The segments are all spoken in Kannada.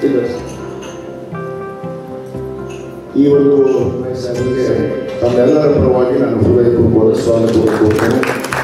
ಇಲ್ಲ ಈ ಒಂದು ಸಭೆಗೆ ತಮ್ಮೆಲ್ಲರ ಪರವಾಗಿ ನಾನು ಹೃದಯಪೂರ್ವಕ ಸ್ವಾಗತ ಕೋರುತ್ತೇನೆ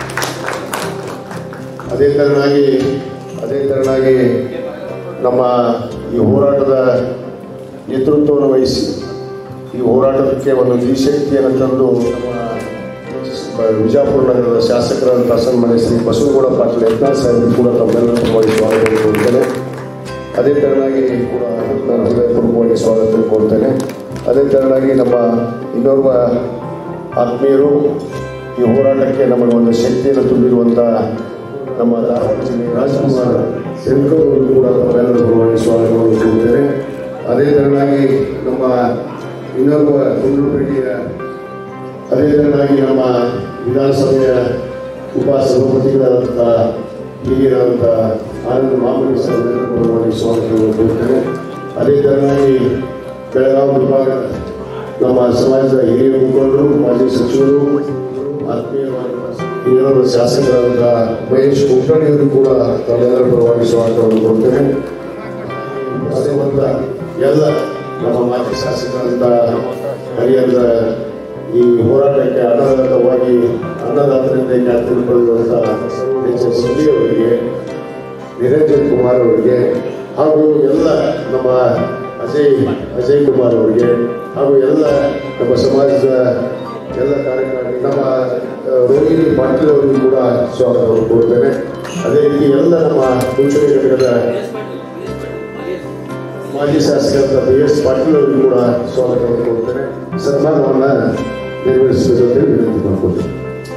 ಅದೇ ಥರನಾಗಿ ಅದೇ ಥರನಾಗಿ ನಮ್ಮ ಈ ಹೋರಾಟದ ನೇತೃತ್ವವನ್ನು ವಹಿಸಿ ಈ ಹೋರಾಟಕ್ಕೆ ಒಂದು ದ್ವಿಶಕ್ತಿಯನ್ನು ತಂದು ನಮ್ಮ ವಿಜಯಪುರ ನಗರದ ಶಾಸಕರಾದಂಥ ಸನ್ಮಾನ್ಯ ಶ್ರೀ ಬಸವಗೌಡ ಪಾಟೀಲ್ ಯತ್ನಾಳ್ ಸಾಹೇಬರು ಕೂಡ ತಮ್ಮೆಲ್ಲರ ಪರವಾಗಿ ಸ್ವಾಗತ ಕೋರುತ್ತೇನೆ ಅದೇ ಥರನಾಗಿ ಕೂಡ ನಾನು ಹೃದಯಪೂರ್ವಕವಾಗಿ ಸ್ವಾಗತ ಕೋರ್ತೇನೆ ಅದೇ ಥರನಾಗಿ ನಮ್ಮ ಇನ್ನೋರ್ವ ಆತ್ಮೀಯರು ಈ ಹೋರಾಟಕ್ಕೆ ನಮಗೆ ಒಂದು ಶಕ್ತಿಯನ್ನು ತುಂಬಿರುವಂಥ ನಮ್ಮ ಧಾರವಾಡ ಜಿಲ್ಲೆ ರಾಜ್ಕುಮಾರ್ ಶಂಕರ್ ಅವರು ಕೂಡ ತಮ್ಮೆಲ್ಲರ ಪರವಾಗಿ ಸ್ವಾಗತವನ್ನು ಕೋರುತ್ತೇನೆ ಅದೇ ಥರನಾಗಿ ನಮ್ಮ ಇನ್ನೋರ್ವ ಗುಂಡ್ಲುಪೇಟೆಯ ಅದೇ ಥರನಾಗಿ ನಮ್ಮ ವಿಧಾನಸಭೆಯ ಉಪಸಭಾಪತಿಗಳಾದಂಥ ಹಿರಿಯರಾದಂಥ ಆನಂದ ಮಾಮೂಲಿ ಸರ್ ಸ್ವಾಗತವನ್ನು ಕೋರುತ್ತೇನೆ ಅದೇ ಥರನಾಗಿ ಬೆಳಗಾವಿ ವಿಭಾಗ ನಮ್ಮ ಸಮಾಜದ ಹಿರಿಯ ಮುಖಂಡರು ಮಾಜಿ ಸಚಿವರು ಆತ್ಮೀಯವಾದ ಹಿರಿಯರ ಶಾಸಕರಾದಂಥ ಮಹೇಶ್ ಕುಲಕರ್ಣಿಯವರು ಕೂಡ ತಮ್ಮೆಲ್ಲರ ಪರವಾಗಿ ಸ್ವಾಗತವನ್ನು ಕೊಡ್ತೇನೆ ಅದೇ ಮೊದಲ ಎಲ್ಲ ನಮ್ಮ ಮಾಜಿ ಶಾಸಕರಾದಂಥ ಹರಿಹರದ ಈ ಹೋರಾಟಕ್ಕೆ ಅನ್ನದಾತವಾಗಿ ಅನ್ನದಾತರಿಂದ ಖ್ಯಾತಿಯನ್ನು ಪಡೆದಿರುವಂಥ ಎಚ್ ಎಸ್ ಅವರಿಗೆ ನಿರಂಜನ್ ಕುಮಾರ್ ಅವರಿಗೆ ಹಾಗೂ ಎಲ್ಲ ನಮ್ಮ ಅಜಯ್ ಅಜಯ್ ಕುಮಾರ್ ಅವರಿಗೆ ಹಾಗೂ ಎಲ್ಲ ನಮ್ಮ ಸಮಾಜದ ಎಲ್ಲ ಕಾರ್ಯಕಾರಿ ನಮ್ಮ ಆ, ರೋಹಿಣಿ ಪಾಟೀಲ್ ಅವರಿಗೂ ಕೂಡ ಸ್ವಾಗತವನ್ನು ಕೊಡ್ತೇನೆ ಅದೇ ರೀತಿ ಎಲ್ಲ ನಮ್ಮ ಮುಂಚೂಣಿ ಘಟಕದ ಮಾಜಿ ಶಾಸಕರಾದ ಬಿ ಎಸ್ ಪಾಟೀಲ್ ಅವರಿಗೂ ಕೂಡ ಸ್ವಾಗತವನ್ನು ಕೊಡ್ತೇನೆ ಸನ್ಮಾನವನ್ನು ನಿರ್ವಹಿಸಬೇಕು ಅಂತ ಹೇಳಿ ವಿನಂತಿ ಮಾಡ್ಕೊಳ್ತೇನೆ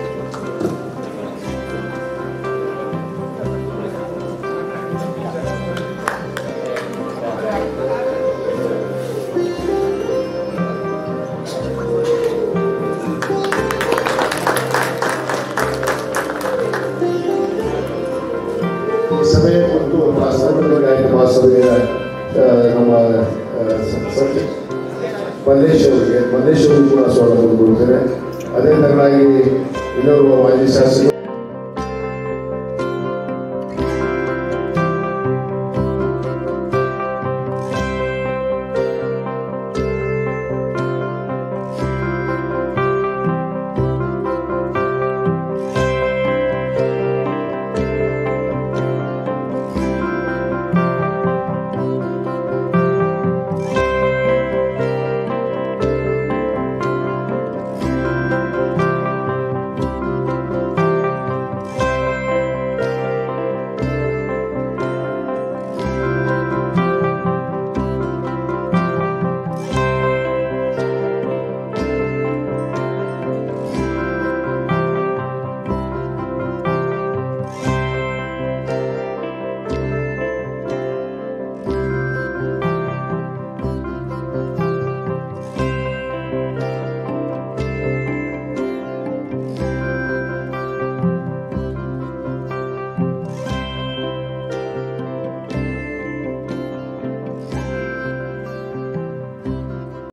ಈ ಸಭೆಯ ಮತ್ತು ನಮ್ಮ ಸರ್ವಜ್ಞ ಗಾಯಕ ಮಹಾಸಭೆಯ ಆ, ನಮ್ಮ ಆ, ಸ- ಸತ್ಯ ಮಲ್ಲೇಶ್ ಅವರಿಗೆ ಮಲ್ಲೇಶ್ ಅವರಿಗೂ ಕೂಡ ಸ್ವಾಗತ ಕೊಡ್ತೇನೆ ಅದೇ ತರನಾಗಿ ಇನ್ನೋರ್ವ ಮಾಜಿ ಶಾಸಕರು